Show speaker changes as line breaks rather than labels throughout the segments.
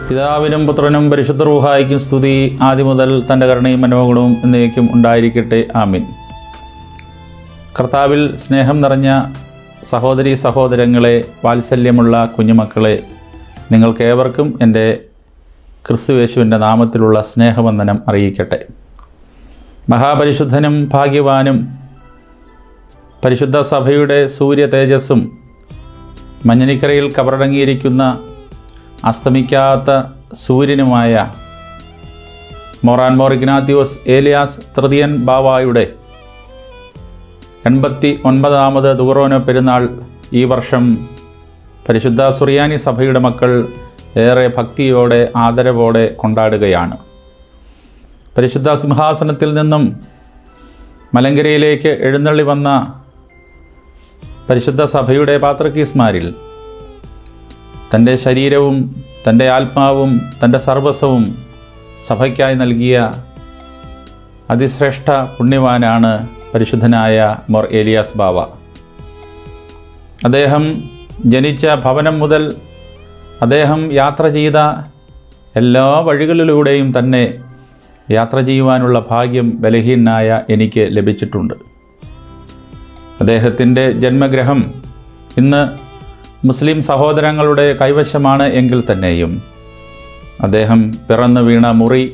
പിതാവിനും പുത്രനും പരിശുദ്ധ റൂഹായിക്കും സ്തുതി ആദ്യം മുതൽ തൻ്റെ കരുണയും മനോഗുണവും എന്നേക്കും ഉണ്ടായിരിക്കട്ടെ ആമിൻ കർത്താവിൽ സ്നേഹം നിറഞ്ഞ സഹോദരി സഹോദരങ്ങളെ വാത്സല്യമുള്ള കുഞ്ഞുമക്കളെ നിങ്ങൾക്കേവർക്കും എൻ്റെ ക്രിസ്തുവേശുവിൻ്റെ നാമത്തിലുള്ള സ്നേഹവന്ദനം അറിയിക്കട്ടെ മഹാപരിശുദ്ധനും ഭാഗ്യവാനും പരിശുദ്ധ സഭയുടെ സൂര്യ തേജസ്സും മഞ്ഞനിക്കരയിൽ കബറടങ്ങിയിരിക്കുന്ന അസ്തമിക്കാത്ത സൂര്യനുമായ മൊറാൻ മോർ ഇഗ്നാത്യോസ് ഏലിയാസ് തൃതീയൻ ബാവായുടെ എൺപത്തി ഒൻപതാമത് ദുറോന പെരുന്നാൾ ഈ വർഷം പരിശുദ്ധ സുറിയാനി സഭയുടെ മക്കൾ ഏറെ ഭക്തിയോടെ ആദരവോടെ കൊണ്ടാടുകയാണ് പരിശുദ്ധ സിംഹാസനത്തിൽ നിന്നും മലങ്കരയിലേക്ക് എഴുന്നള്ളി വന്ന പരിശുദ്ധ സഭയുടെ പാത്രക്കീസ്മാരിൽ തൻ്റെ ശരീരവും തൻ്റെ ആത്മാവും തൻ്റെ സർവസ്വവും സഭയ്ക്കായി നൽകിയ അതിശ്രേഷ്ഠ പുണ്യവാനാണ് പരിശുദ്ധനായ മൊർ ഏലിയാസ് ബാവ അദ്ദേഹം ജനിച്ച ഭവനം മുതൽ അദ്ദേഹം യാത്ര ചെയ്ത എല്ലാ വഴികളിലൂടെയും തന്നെ യാത്ര ചെയ്യുവാനുള്ള ഭാഗ്യം ബലഹീനായ എനിക്ക് ലഭിച്ചിട്ടുണ്ട് അദ്ദേഹത്തിൻ്റെ ജന്മഗ്രഹം ഇന്ന് മുസ്ലിം സഹോദരങ്ങളുടെ കൈവശമാണ് എങ്കിൽ തന്നെയും അദ്ദേഹം പിറന്നു വീണ മുറി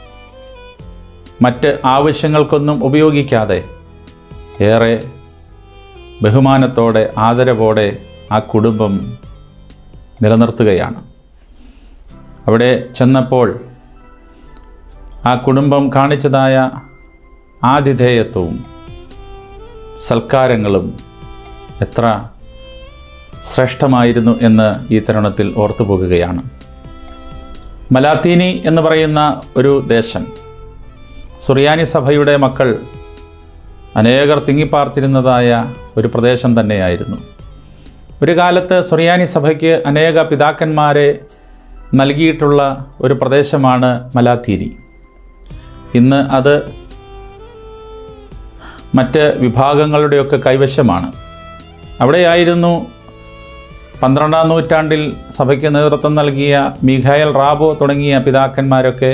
മറ്റ് ആവശ്യങ്ങൾക്കൊന്നും ഉപയോഗിക്കാതെ ഏറെ ബഹുമാനത്തോടെ ആദരവോടെ ആ കുടുംബം നിലനിർത്തുകയാണ് അവിടെ ചെന്നപ്പോൾ ആ കുടുംബം കാണിച്ചതായ ആതിഥേയത്വവും സൽക്കാരങ്ങളും എത്ര ശ്രേഷ്ഠമായിരുന്നു എന്ന് ഈ തരുണത്തിൽ ഓർത്തു പോകുകയാണ് മലാത്തീനി എന്ന് പറയുന്ന ഒരു ദേശം സുറിയാനി സഭയുടെ മക്കൾ അനേകർ തിങ്ങിപ്പാർത്തിരുന്നതായ ഒരു പ്രദേശം തന്നെയായിരുന്നു ഒരു കാലത്ത് സുറിയാനി സഭയ്ക്ക് അനേക പിതാക്കന്മാരെ നൽകിയിട്ടുള്ള ഒരു പ്രദേശമാണ് മലാത്തീനി ഇന്ന് അത് മറ്റ് വിഭാഗങ്ങളുടെയൊക്കെ കൈവശമാണ് അവിടെയായിരുന്നു പന്ത്രണ്ടാം നൂറ്റാണ്ടിൽ സഭയ്ക്ക് നേതൃത്വം നൽകിയ മിഖായൽ റാബോ തുടങ്ങിയ പിതാക്കന്മാരൊക്കെ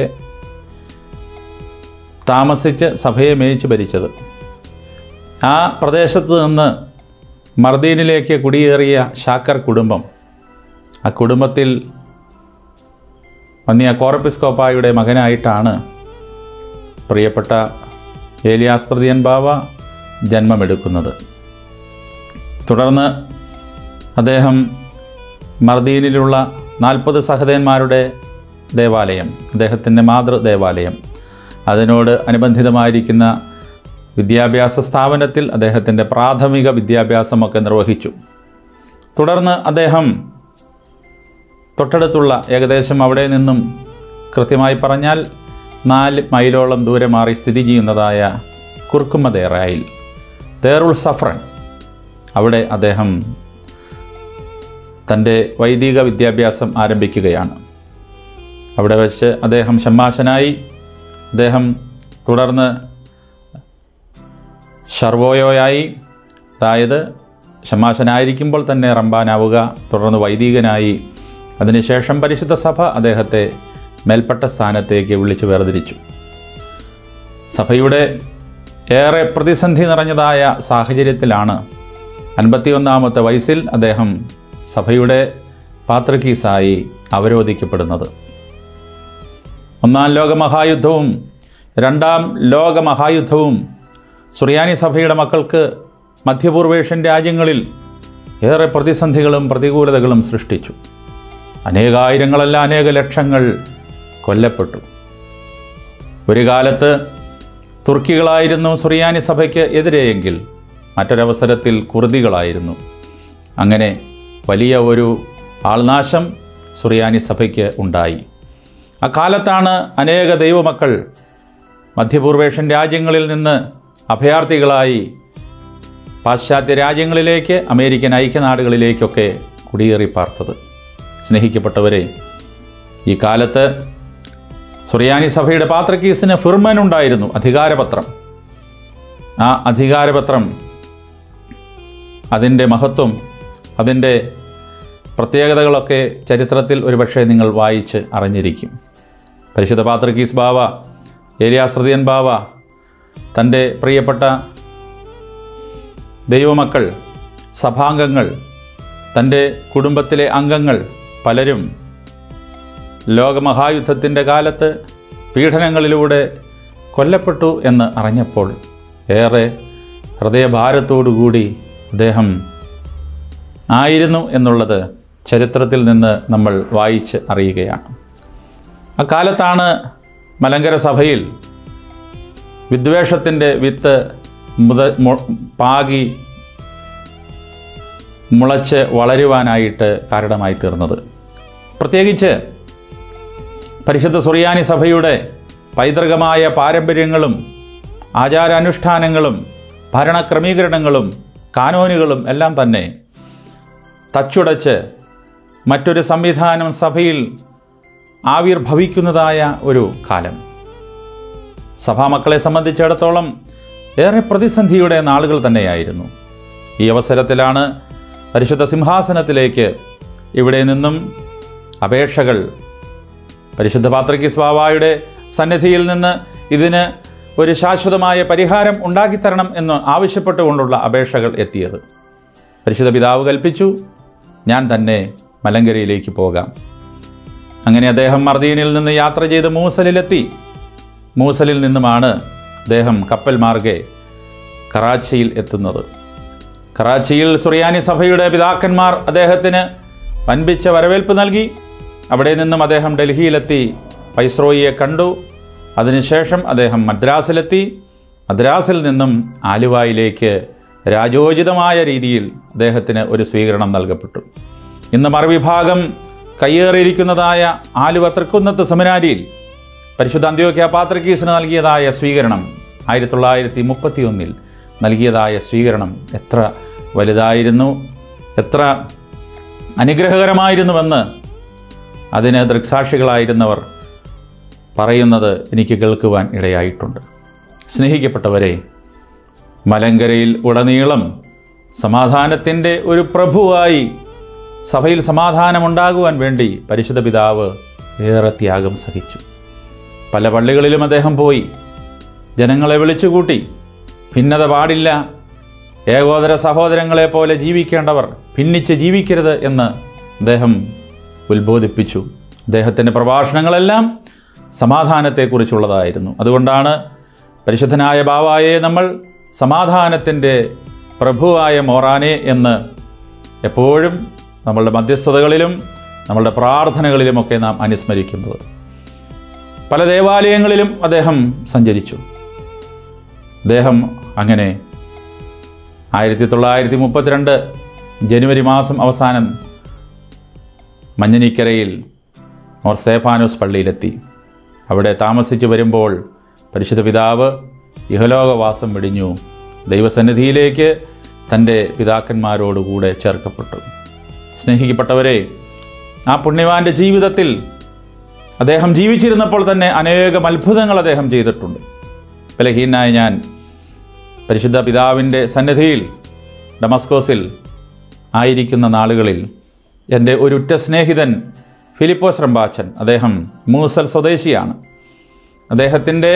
താമസിച്ച് സഭയെ മേയിച്ച് ഭരിച്ചത് ആ പ്രദേശത്ത് നിന്ന് മർദീനിലേക്ക് കുടിയേറിയ ഷാക്കർ കുടുംബം ആ കുടുംബത്തിൽ വന്നിയ കോറപ്പിസ്കോപ്പായുടെ മകനായിട്ടാണ് പ്രിയപ്പെട്ട ഏലിയാസ്ത്രതിയൻ ബാവ ജന്മമെടുക്കുന്നത് തുടർന്ന് അദ്ദേഹം മർദീനിലുള്ള നാൽപ്പത് സഹദേന്മാരുടെ ദേവാലയം അദ്ദേഹത്തിൻ്റെ മാതൃ ദേവാലയം അതിനോട് അനുബന്ധിതമായിരിക്കുന്ന വിദ്യാഭ്യാസ സ്ഥാപനത്തിൽ അദ്ദേഹത്തിൻ്റെ പ്രാഥമിക വിദ്യാഭ്യാസമൊക്കെ നിർവഹിച്ചു തുടർന്ന് അദ്ദേഹം തൊട്ടടുത്തുള്ള ഏകദേശം അവിടെ നിന്നും കൃത്യമായി പറഞ്ഞാൽ നാല് മൈലോളം ദൂരെ മാറി സ്ഥിതി ചെയ്യുന്നതായ കുർക്കുമ ദേറായിൽ ദേറുൾ സഫ്രൻ അവിടെ അദ്ദേഹം തൻ്റെ വൈദിക വിദ്യാഭ്യാസം ആരംഭിക്കുകയാണ് അവിടെ വെച്ച് അദ്ദേഹം ഷമ്മാശനായി അദ്ദേഹം തുടർന്ന് ഷർവോയോയായി അതായത് ഷമ്മാശനായിരിക്കുമ്പോൾ തന്നെ റംബാനാവുക തുടർന്ന് വൈദികനായി അതിനുശേഷം പരിശുദ്ധ സഭ അദ്ദേഹത്തെ മേൽപ്പെട്ട സ്ഥാനത്തേക്ക് വിളിച്ചു വേർതിരിച്ചു സഭയുടെ ഏറെ പ്രതിസന്ധി നിറഞ്ഞതായ സാഹചര്യത്തിലാണ് അൻപത്തിയൊന്നാമത്തെ വയസ്സിൽ അദ്ദേഹം സഭയുടെ പാത്രക്കീസായി അവരോധിക്കപ്പെടുന്നത് ഒന്നാം ലോകമഹായുദ്ധവും രണ്ടാം ലോകമഹായുദ്ധവും സുറിയാനി സഭയുടെ മക്കൾക്ക് മധ്യപൂർവേഷ്യൻ രാജ്യങ്ങളിൽ ഏറെ പ്രതിസന്ധികളും പ്രതികൂലതകളും സൃഷ്ടിച്ചു അനേകായിരങ്ങളല്ല അനേക ലക്ഷങ്ങൾ കൊല്ലപ്പെട്ടു ഒരു കാലത്ത് തുർക്കികളായിരുന്നു സുറിയാനി സഭയ്ക്ക് എതിരെയെങ്കിൽ മറ്റൊരവസരത്തിൽ കുർദികളായിരുന്നു അങ്ങനെ വലിയ ഒരു ആൾനാശം സുറിയാനി സഭയ്ക്ക് ഉണ്ടായി അക്കാലത്താണ് അനേക ദൈവമക്കൾ മധ്യപൂർവേഷ്യൻ രാജ്യങ്ങളിൽ നിന്ന് അഭയാർത്ഥികളായി പാശ്ചാത്യ രാജ്യങ്ങളിലേക്ക് അമേരിക്കൻ ഐക്യനാടുകളിലേക്കൊക്കെ കുടിയേറി പാർത്തത് സ്നേഹിക്കപ്പെട്ടവരെ ഈ കാലത്ത് സുറിയാനി സഭയുടെ പാത്രക്കീസിന് ഫിർമൻ ഉണ്ടായിരുന്നു അധികാരപത്രം ആ അധികാരപത്രം അതിൻ്റെ മഹത്വം അതിൻ്റെ പ്രത്യേകതകളൊക്കെ ചരിത്രത്തിൽ ഒരുപക്ഷെ നിങ്ങൾ വായിച്ച് അറിഞ്ഞിരിക്കും പരിശുദ്ധ പാത്രക്കീസ് ബാവ ഏലിയാശ്രതിയൻ ബാവ തൻ്റെ പ്രിയപ്പെട്ട ദൈവമക്കൾ സഭാംഗങ്ങൾ തൻ്റെ കുടുംബത്തിലെ അംഗങ്ങൾ പലരും ലോകമഹായുദ്ധത്തിൻ്റെ കാലത്ത് പീഡനങ്ങളിലൂടെ കൊല്ലപ്പെട്ടു എന്ന് അറിഞ്ഞപ്പോൾ ഏറെ ഹൃദയഭാരത്തോടുകൂടി അദ്ദേഹം ആയിരുന്നു എന്നുള്ളത് ചരിത്രത്തിൽ നിന്ന് നമ്മൾ വായിച്ച് അറിയുകയാണ് അക്കാലത്താണ് മലങ്കര സഭയിൽ വിദ്വേഷത്തിൻ്റെ വിത്ത് മുത മു- പാകി മുളച്ച് വളരുവാനായിട്ട് കാരണമായി തീർന്നത് പ്രത്യേകിച്ച് പരിശുദ്ധ സുറിയാനി സഭയുടെ പൈതൃകമായ പാരമ്പര്യങ്ങളും ആചാരാനുഷ്ഠാനങ്ങളും ഭരണക്രമീകരണങ്ങളും കാനോനുകളും എല്ലാം തന്നെ തച്ചുടച്ച് മറ്റൊരു സംവിധാനം സഭയിൽ ആവിർഭവിക്കുന്നതായ ഒരു കാലം സഭാമക്കളെ സംബന്ധിച്ചിടത്തോളം ഏറെ പ്രതിസന്ധിയുടെ നാളുകൾ തന്നെയായിരുന്നു ഈ അവസരത്തിലാണ് പരിശുദ്ധ സിംഹാസനത്തിലേക്ക് ഇവിടെ നിന്നും അപേക്ഷകൾ പരിശുദ്ധ പാത്രക്കീസ് ബാവായുടെ സന്നിധിയിൽ നിന്ന് ഇതിന് ഒരു ശാശ്വതമായ പരിഹാരം ഉണ്ടാക്കിത്തരണം എന്ന് ആവശ്യപ്പെട്ടുകൊണ്ടുള്ള അപേക്ഷകൾ എത്തിയത് പരിശുദ്ധ പിതാവ് കൽപ്പിച്ചു ഞാൻ തന്നെ മലങ്കരയിലേക്ക് പോകാം അങ്ങനെ അദ്ദേഹം മർദീനിൽ നിന്ന് യാത്ര ചെയ്ത് മൂസലിലെത്തി മൂസലിൽ നിന്നുമാണ് അദ്ദേഹം കപ്പൽ മാർഗെ കറാച്ചിയിൽ എത്തുന്നത് കറാച്ചിയിൽ സുറിയാനി സഭയുടെ പിതാക്കന്മാർ അദ്ദേഹത്തിന് വൻപിച്ച വരവേൽപ്പ് നൽകി അവിടെ നിന്നും അദ്ദേഹം ഡൽഹിയിലെത്തി വൈസ്രോയിയെ കണ്ടു അതിനുശേഷം അദ്ദേഹം മദ്രാസിലെത്തി മദ്രാസിൽ നിന്നും ആലുവായിലേക്ക് രാജോചിതമായ രീതിയിൽ അദ്ദേഹത്തിന് ഒരു സ്വീകരണം നൽകപ്പെട്ടു ഇന്ന് മറുവിഭാഗം കയ്യേറിയിരിക്കുന്നതായ ആലുവ തൃക്കുന്നത്ത് സെമിനാരിയിൽ പരിശുദ്ധ അന്ത്യോക്യ പാത്രക്കീസിന് നൽകിയതായ സ്വീകരണം ആയിരത്തി തൊള്ളായിരത്തി മുപ്പത്തി ഒന്നിൽ നൽകിയതായ സ്വീകരണം എത്ര വലുതായിരുന്നു എത്ര അനുഗ്രഹകരമായിരുന്നുവെന്ന് അതിന് ദൃക്സാക്ഷികളായിരുന്നവർ പറയുന്നത് എനിക്ക് കേൾക്കുവാൻ ഇടയായിട്ടുണ്ട് സ്നേഹിക്കപ്പെട്ടവരെ മലങ്കരയിൽ ഉടനീളം സമാധാനത്തിൻ്റെ ഒരു പ്രഭുവായി സഭയിൽ സമാധാനമുണ്ടാകുവാൻ വേണ്ടി പരിശുദ്ധ പിതാവ് ഏറെ ത്യാഗം സഹിച്ചു പല പള്ളികളിലും അദ്ദേഹം പോയി ജനങ്ങളെ വിളിച്ചുകൂട്ടി ഭിന്നത പാടില്ല ഏകോദര സഹോദരങ്ങളെ പോലെ ജീവിക്കേണ്ടവർ ഭിന്നിച്ച് ജീവിക്കരുത് എന്ന് അദ്ദേഹം ഉത്ബോധിപ്പിച്ചു അദ്ദേഹത്തിൻ്റെ പ്രഭാഷണങ്ങളെല്ലാം സമാധാനത്തെക്കുറിച്ചുള്ളതായിരുന്നു അതുകൊണ്ടാണ് പരിശുദ്ധനായ ബാവായെ നമ്മൾ സമാധാനത്തിൻ്റെ പ്രഭുവായ മോറാനെ എന്ന് എപ്പോഴും നമ്മളുടെ മധ്യസ്ഥതകളിലും നമ്മളുടെ പ്രാർത്ഥനകളിലുമൊക്കെ നാം അനുസ്മരിക്കുന്നത് പല ദേവാലയങ്ങളിലും അദ്ദേഹം സഞ്ചരിച്ചു അദ്ദേഹം അങ്ങനെ ആയിരത്തി തൊള്ളായിരത്തി മുപ്പത്തിരണ്ട് ജനുവരി മാസം അവസാനം മഞ്ഞനിക്കരയിൽ മോർ സേഫാനോസ് പള്ളിയിലെത്തി അവിടെ താമസിച്ചു വരുമ്പോൾ പരിശുദ്ധ പിതാവ് ഇഹലോകവാസം വെടിഞ്ഞു ദൈവസന്നിധിയിലേക്ക് തൻ്റെ പിതാക്കന്മാരോടുകൂടെ ചേർക്കപ്പെട്ടു സ്നേഹിക്കപ്പെട്ടവരെ ആ പുണ്യവാൻ്റെ ജീവിതത്തിൽ അദ്ദേഹം ജീവിച്ചിരുന്നപ്പോൾ തന്നെ അനേകം അത്ഭുതങ്ങൾ അദ്ദേഹം ചെയ്തിട്ടുണ്ട് ബലഹീനായ ഞാൻ പരിശുദ്ധ പിതാവിൻ്റെ സന്നിധിയിൽ ഡമസ്കോസിൽ ആയിരിക്കുന്ന നാളുകളിൽ എൻ്റെ ഒരു ഉറ്റ സ്നേഹിതൻ ഫിലിപ്പോസ് റമ്പാച്ചൻ അദ്ദേഹം മൂസൽ സ്വദേശിയാണ് അദ്ദേഹത്തിൻ്റെ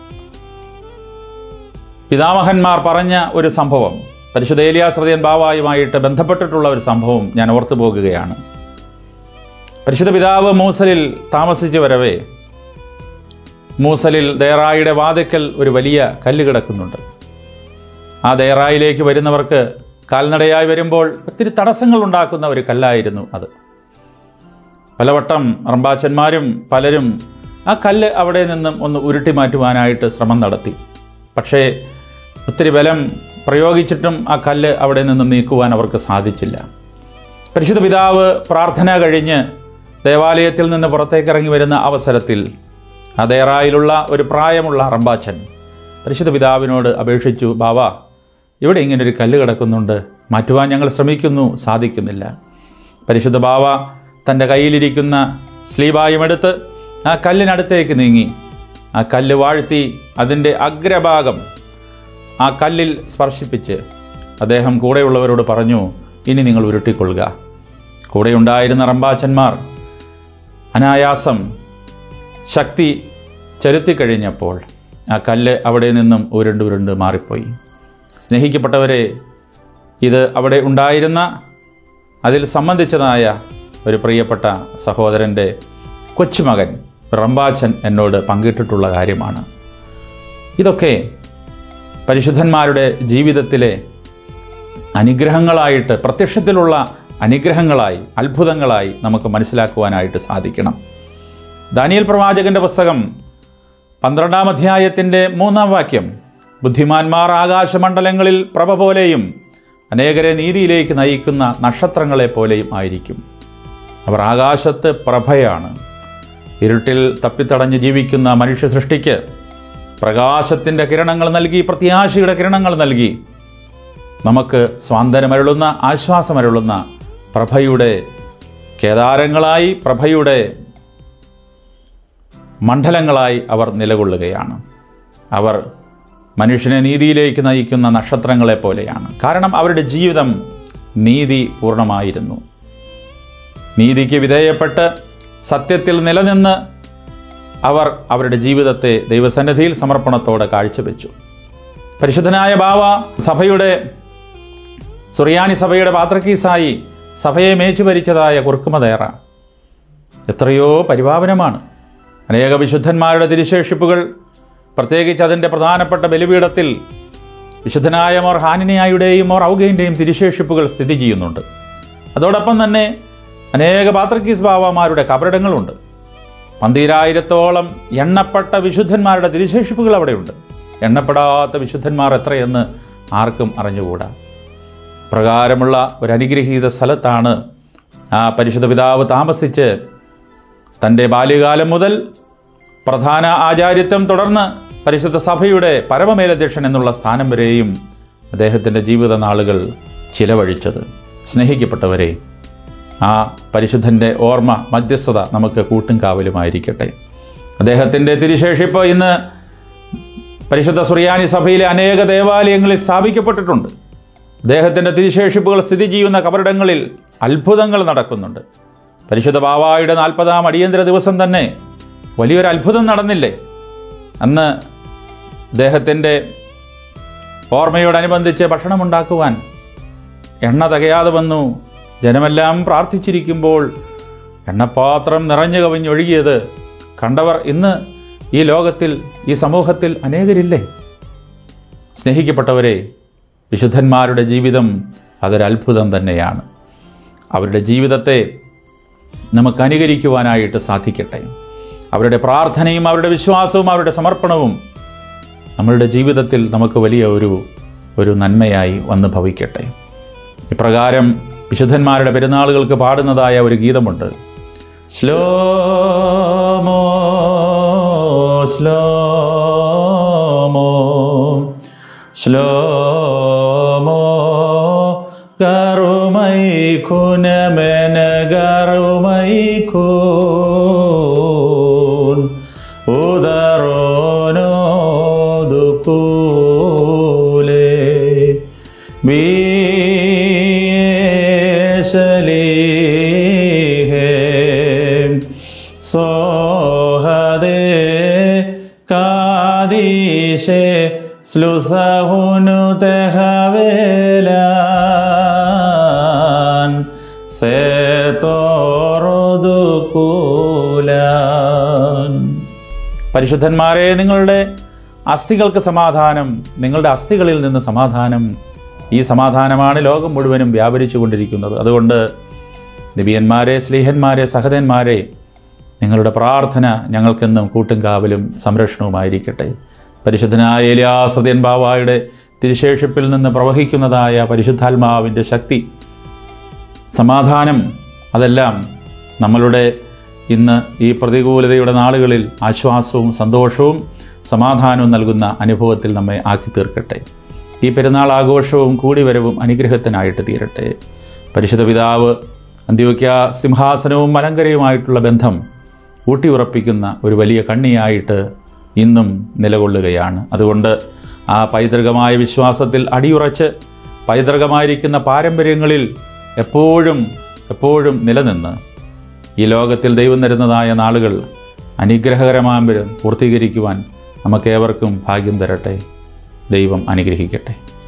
പിതാമഹന്മാർ പറഞ്ഞ ഒരു സംഭവം പരിശുദ്ധ ഏലിയാശ്രതിയൻ ബാവായുമായിട്ട് ബന്ധപ്പെട്ടിട്ടുള്ള ഒരു സംഭവം ഞാൻ ഓർത്തു പോകുകയാണ് പരിശുദ്ധ പിതാവ് മൂസലിൽ താമസിച്ചു വരവേ മൂസലിൽ ദേറായിയുടെ വാതിക്കൽ ഒരു വലിയ കല്ല് കിടക്കുന്നുണ്ട് ആ ദേറായിലേക്ക് വരുന്നവർക്ക് കാൽനടയായി വരുമ്പോൾ ഒത്തിരി തടസ്സങ്ങൾ ഉണ്ടാക്കുന്ന ഒരു കല്ലായിരുന്നു അത് പലവട്ടം റമ്പാച്ചന്മാരും പലരും ആ കല്ല് അവിടെ നിന്നും ഒന്ന് ഉരുട്ടി മാറ്റുവാനായിട്ട് ശ്രമം നടത്തി പക്ഷേ ഒത്തിരി ബലം പ്രയോഗിച്ചിട്ടും ആ കല്ല് അവിടെ നിന്നും നീക്കുവാൻ അവർക്ക് സാധിച്ചില്ല പരിശുദ്ധ പിതാവ് പ്രാർത്ഥന കഴിഞ്ഞ് ദേവാലയത്തിൽ നിന്ന് പുറത്തേക്ക് ഇറങ്ങി വരുന്ന അവസരത്തിൽ ആ ദേറായിലുള്ള ഒരു പ്രായമുള്ള റമ്പാച്ചൻ പരിശുദ്ധ പിതാവിനോട് അപേക്ഷിച്ചു ബാവ ഇവിടെ ഇങ്ങനൊരു കല്ല് കിടക്കുന്നുണ്ട് മാറ്റുവാൻ ഞങ്ങൾ ശ്രമിക്കുന്നു സാധിക്കുന്നില്ല പരിശുദ്ധ ബാവ തൻ്റെ കയ്യിലിരിക്കുന്ന സ്ലീബായുമെടുത്ത് ആ കല്ലിനടുത്തേക്ക് നീങ്ങി ആ കല്ല് വാഴ്ത്തി അതിൻ്റെ അഗ്രഭാഗം ആ കല്ലിൽ സ്പർശിപ്പിച്ച് അദ്ദേഹം കൂടെയുള്ളവരോട് പറഞ്ഞു ഇനി നിങ്ങൾ ഉരുട്ടിക്കൊള്ളുക കൂടെയുണ്ടായിരുന്ന റമ്പാച്ചന്മാർ അനായാസം ശക്തി ചെലുത്തിക്കഴിഞ്ഞപ്പോൾ ആ കല്ല് അവിടെ നിന്നും ഉരുണ്ട് ഉരുണ്ട് മാറിപ്പോയി സ്നേഹിക്കപ്പെട്ടവരെ ഇത് അവിടെ ഉണ്ടായിരുന്ന അതിൽ സംബന്ധിച്ചതായ ഒരു പ്രിയപ്പെട്ട സഹോദരൻ്റെ കൊച്ചുമകൻ റമ്പാച്ചൻ എന്നോട് പങ്കിട്ടിട്ടുള്ള കാര്യമാണ് ഇതൊക്കെ പരിശുദ്ധന്മാരുടെ ജീവിതത്തിലെ അനുഗ്രഹങ്ങളായിട്ട് പ്രത്യക്ഷത്തിലുള്ള അനുഗ്രഹങ്ങളായി അത്ഭുതങ്ങളായി നമുക്ക് മനസ്സിലാക്കുവാനായിട്ട് സാധിക്കണം ദാനിയൽ പ്രവാചകന്റെ പുസ്തകം പന്ത്രണ്ടാം അധ്യായത്തിൻ്റെ മൂന്നാം വാക്യം ബുദ്ധിമാന്മാർ ആകാശമണ്ഡലങ്ങളിൽ പ്രഭ പോലെയും അനേകരെ നീതിയിലേക്ക് നയിക്കുന്ന നക്ഷത്രങ്ങളെ പോലെയും ആയിരിക്കും അവർ ആകാശത്ത് പ്രഭയാണ് ഇരുട്ടിൽ തപ്പിത്തടഞ്ഞ് ജീവിക്കുന്ന മനുഷ്യ സൃഷ്ടിക്ക് പ്രകാശത്തിൻ്റെ കിരണങ്ങൾ നൽകി പ്രത്യാശയുടെ കിരണങ്ങൾ നൽകി നമുക്ക് സ്വാന്തനമരുളുന്ന ആശ്വാസമരുളുന്ന പ്രഭയുടെ കേദാരങ്ങളായി പ്രഭയുടെ മണ്ഡലങ്ങളായി അവർ നിലകൊള്ളുകയാണ് അവർ മനുഷ്യനെ നീതിയിലേക്ക് നയിക്കുന്ന നക്ഷത്രങ്ങളെ പോലെയാണ് കാരണം അവരുടെ ജീവിതം നീതി പൂർണ്ണമായിരുന്നു നീതിക്ക് വിധേയപ്പെട്ട് സത്യത്തിൽ നിലനിന്ന് അവർ അവരുടെ ജീവിതത്തെ ദൈവസന്നിധിയിൽ സമർപ്പണത്തോടെ കാഴ്ചവെച്ചു പരിശുദ്ധനായ ബാവ സഭയുടെ സുറിയാനി സഭയുടെ പാത്രക്കീസായി സഭയെ മേച്ചു ഭരിച്ചതായ കുറുക്കുമതേറ എത്രയോ പരിപാവനമാണ് അനേക വിശുദ്ധന്മാരുടെ തിരുശേഷിപ്പുകൾ പ്രത്യേകിച്ച് അതിൻ്റെ പ്രധാനപ്പെട്ട ബലിപീഠത്തിൽ വിശുദ്ധനായ മോർ ഹാനിനിയായുടെയും മോർ ഔഗേൻ്റെയും തിരുശേഷിപ്പുകൾ സ്ഥിതി ചെയ്യുന്നുണ്ട് അതോടൊപ്പം തന്നെ അനേക പാത്രക്കീസ് ബാവമാരുടെ കബറിടങ്ങളുണ്ട് പന്തീരായിരത്തോളം എണ്ണപ്പെട്ട വിശുദ്ധന്മാരുടെ തിരുശേഷിപ്പുകൾ അവിടെയുണ്ട് എണ്ണപ്പെടാത്ത വിശുദ്ധന്മാർ എത്രയെന്ന് ആർക്കും അറിഞ്ഞുകൂടാ പ്രകാരമുള്ള ഒരു അനുഗ്രഹീത സ്ഥലത്താണ് ആ പരിശുദ്ധ പിതാവ് താമസിച്ച് തൻ്റെ ബാല്യകാലം മുതൽ പ്രധാന ആചാര്യത്വം തുടർന്ന് പരിശുദ്ധ സഭയുടെ പരമമേലധ്യക്ഷൻ എന്നുള്ള സ്ഥാനം വരെയും അദ്ദേഹത്തിൻ്റെ ജീവിത നാളുകൾ ചിലവഴിച്ചത് സ്നേഹിക്കപ്പെട്ടവരെ ആ പരിശുദ്ധൻ്റെ ഓർമ്മ മധ്യസ്ഥത നമുക്ക് കൂട്ടും കാവലുമായിരിക്കട്ടെ അദ്ദേഹത്തിൻ്റെ തിരുശേഷിപ്പ് ഇന്ന് പരിശുദ്ധ സുറിയാനി സഭയിലെ അനേക ദേവാലയങ്ങളിൽ സ്ഥാപിക്കപ്പെട്ടിട്ടുണ്ട് അദ്ദേഹത്തിൻ്റെ തിരുശേഷിപ്പുകൾ സ്ഥിതി ചെയ്യുന്ന കബറിടങ്ങളിൽ അത്ഭുതങ്ങൾ നടക്കുന്നുണ്ട് പരിശുദ്ധ ബാവായുടെ നാൽപ്പതാം അടിയന്തര ദിവസം തന്നെ വലിയൊരു അത്ഭുതം നടന്നില്ലേ അന്ന് അദ്ദേഹത്തിൻ്റെ ഓർമ്മയോടനുബന്ധിച്ച് ഭക്ഷണമുണ്ടാക്കുവാൻ എണ്ണ തികയാതെ വന്നു ജനമെല്ലാം പ്രാർത്ഥിച്ചിരിക്കുമ്പോൾ എണ്ണപ്പാത്രം നിറഞ്ഞു കവിഞ്ഞൊഴുകിയത് കണ്ടവർ ഇന്ന് ഈ ലോകത്തിൽ ഈ സമൂഹത്തിൽ അനേകരില്ലേ സ്നേഹിക്കപ്പെട്ടവരെ വിശുദ്ധന്മാരുടെ ജീവിതം അതൊരത്ഭുതം തന്നെയാണ് അവരുടെ ജീവിതത്തെ നമുക്ക് അനുകരിക്കുവാനായിട്ട് സാധിക്കട്ടെ അവരുടെ പ്രാർത്ഥനയും അവരുടെ വിശ്വാസവും അവരുടെ സമർപ്പണവും നമ്മളുടെ ജീവിതത്തിൽ നമുക്ക് വലിയ ഒരു ഒരു നന്മയായി വന്ന് ഭവിക്കട്ടെ ഇപ്രകാരം വിശുദ്ധന്മാരുടെ പെരുന്നാളുകൾക്ക് പാടുന്നതായ ഒരു ഗീതമുണ്ട് സ്ലോമോ സ്ലോമോ സ്ലോമോ കറുമൈ കുനമെന കറുമൈ കൂൻ ഉദറോനോ ദുക്കൂലേ ബീശലീഹേ സോഹദേ കാദീശേ സ്ലുസഹുനു തെഹവേലാൻ സേത്തോറുദുക്കൂലാൻ പരിശുദ്ധന്മാരെ നിങ്ങളുടെ അസ്ഥികൾക്ക് സമാധാനം നിങ്ങളുടെ അസ്ഥികളിൽ നിന്ന് സമാധാനം ഈ സമാധാനമാണ് ലോകം മുഴുവനും വ്യാപരിച്ചു കൊണ്ടിരിക്കുന്നത് അതുകൊണ്ട് നിബിയന്മാരെ സ്ലീഹന്മാരെ സഹതന്മാരെ നിങ്ങളുടെ പ്രാർത്ഥന ഞങ്ങൾക്കെന്നും കൂട്ടും കാവലും സംരക്ഷണവുമായിരിക്കട്ടെ പരിശുദ്ധനായ എലിയാസത്യൻ ബാവായുടെ തിരുശേഷിപ്പിൽ നിന്ന് പ്രവഹിക്കുന്നതായ പരിശുദ്ധാത്മാവിൻ്റെ ശക്തി സമാധാനം അതെല്ലാം നമ്മളുടെ ഇന്ന് ഈ പ്രതികൂലതയുടെ നാളുകളിൽ ആശ്വാസവും സന്തോഷവും സമാധാനവും നൽകുന്ന അനുഭവത്തിൽ നമ്മെ ആക്കി തീർക്കട്ടെ ഈ പെരുന്നാൾ ആഘോഷവും കൂടിവരവും അനുഗ്രഹത്തിനായിട്ട് തീരട്ടെ പരിശുദ്ധ പിതാവ് അന്ത്യോക്യ സിംഹാസനവും മലങ്കരയുമായിട്ടുള്ള ബന്ധം ഊട്ടിയുറപ്പിക്കുന്ന ഒരു വലിയ കണ്ണിയായിട്ട് ഇന്നും നിലകൊള്ളുകയാണ് അതുകൊണ്ട് ആ പൈതൃകമായ വിശ്വാസത്തിൽ അടിയുറച്ച് പൈതൃകമായിരിക്കുന്ന പാരമ്പര്യങ്ങളിൽ എപ്പോഴും എപ്പോഴും നിലനിന്ന് ഈ ലോകത്തിൽ ദൈവം തരുന്നതായ നാളുകൾ അനുഗ്രഹകരമാകുമ്പോഴും പൂർത്തീകരിക്കുവാൻ നമുക്കേവർക്കും ഭാഗ്യം തരട്ടെ ദൈവം അനുഗ്രഹിക്കട്ടെ